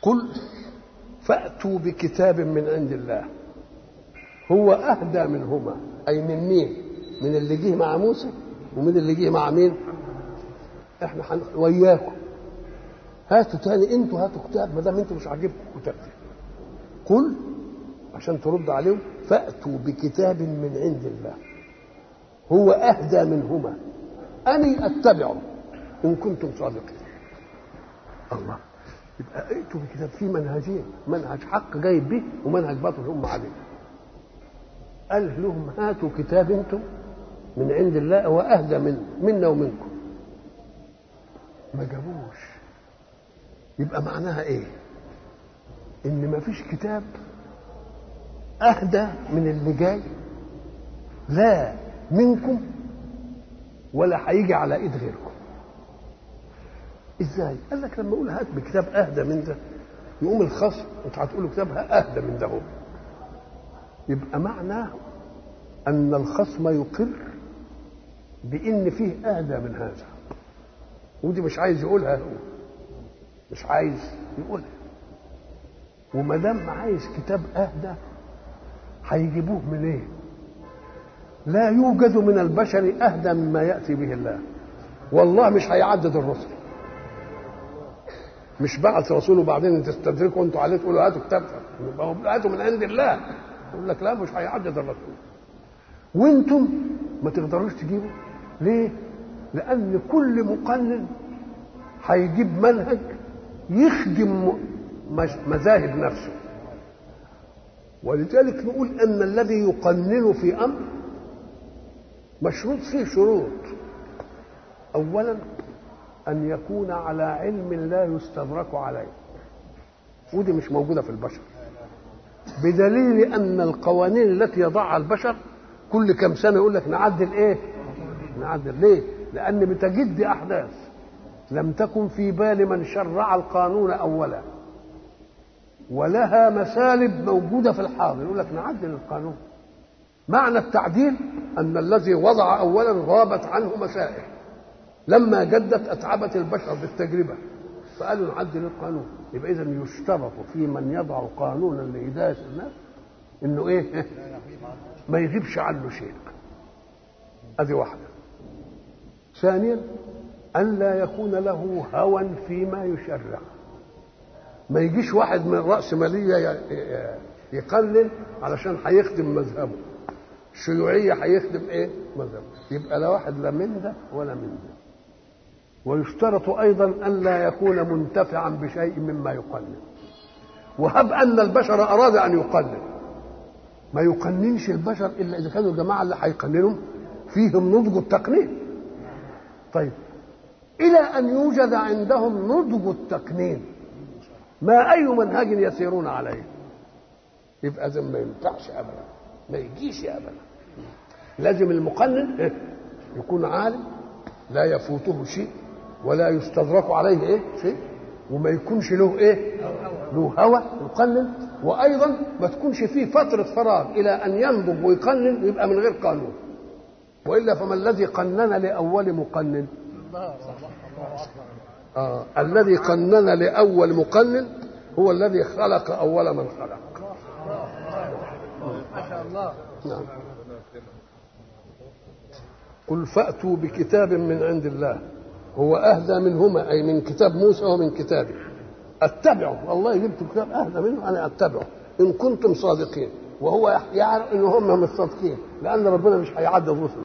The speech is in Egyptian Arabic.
قل فأتوا بكتاب من عند الله هو أهدى منهما أي من مين من اللي جه مع موسى ومن اللي جه مع مين احنا حن... وياكم هاتوا تاني انتوا هاتوا كتاب ما دام انتوا مش عاجبكم كتاب قل عشان ترد عليهم فأتوا بكتاب من عند الله هو أهدى منهما أني أتبعه إن كنتم صادقين الله يبقى ائتوا بكتاب فيه منهجين منهج حق جايب به ومنهج باطل هم عليه قال لهم هاتوا كتاب انتم من عند الله واهدى من منا ومنكم ما جابوش يبقى معناها ايه ان ما فيش كتاب اهدى من اللي جاي لا منكم ولا هيجي على ايد غيركم ازاي قال لك لما اقول هات بكتاب اهدى من ده يقوم الخصم انت هتقول كتاب اهدى من ده هو يبقى معناه ان الخصم يقر بان فيه اهدى من هذا ودي مش عايز يقولها هو مش عايز يقولها وما دام عايز كتاب اهدى هيجيبوه من ايه لا يوجد من البشر اهدى مما ياتي به الله والله مش هيعدد الرسل مش بعث رسوله بعدين تستدركوا انتوا عليه تقولوا هاتوا كتاب هاتوا من عند الله يقول لك لا مش هيعدد الرسول وانتم ما تقدروش تجيبوا ليه؟ لأن كل مقنن هيجيب منهج يخدم مذاهب نفسه ولذلك نقول أن الذي يقنن في أمر مشروط فيه شروط أولا أن يكون على علم لا يستدرك عليه ودي مش موجودة في البشر بدليل أن القوانين التي يضعها البشر كل كم سنة يقول لك نعدل إيه نعدل ليه لأن بتجد أحداث لم تكن في بال من شرع القانون أولا ولها مسالب موجودة في الحاضر يقول لك نعدل القانون معنى التعديل أن الذي وضع أولا غابت عنه مسائل لما جدت أتعبت البشر بالتجربة فقالوا نعدل القانون يبقى إذا يشترط في من يضع قانونا لهداية الناس إنه إيه ما يغيبش عنه شيء هذه واحدة ثانيا أن لا يكون له هوى فيما يشرع ما يجيش واحد من رأس مالية يقلل علشان هيخدم مذهبه الشيوعية هيخدم ايه مذهبه يبقى لا واحد لا من ده ولا من ده ويشترط ايضا ان لا يكون منتفعا بشيء مما يقنن وهب ان البشر اراد ان يقنن ما يقننش البشر الا اذا كانوا الجماعه اللي هيقننهم فيهم نضج التقنين طيب الى ان يوجد عندهم نضج التقنين ما اي منهج يسيرون عليه يبقى اذا ما ينفعش ابدا ما يجيش ابدا لازم المقنن يكون عالم لا يفوته شيء ولا يستدرك عليه ايه شيء وما يكونش له ايه له هوى يقنن وايضا ما تكونش فيه فتره فراغ الى ان ينضج ويقنن يبقى من غير قانون والا فما الذي قنن لاول مقنن آه. الذي قنن لاول مقنن هو الذي خلق اول من خلق ما شاء الله نعم قل فأتوا بكتاب من عند الله هو أهدى منهما أي من كتاب موسى ومن كتابه أتبعه والله جبت كتاب أهدى منه أنا أتبعه إن كنتم صادقين وهو يعرف إن هم مش صادقين لأن ربنا مش هيعدي الرسل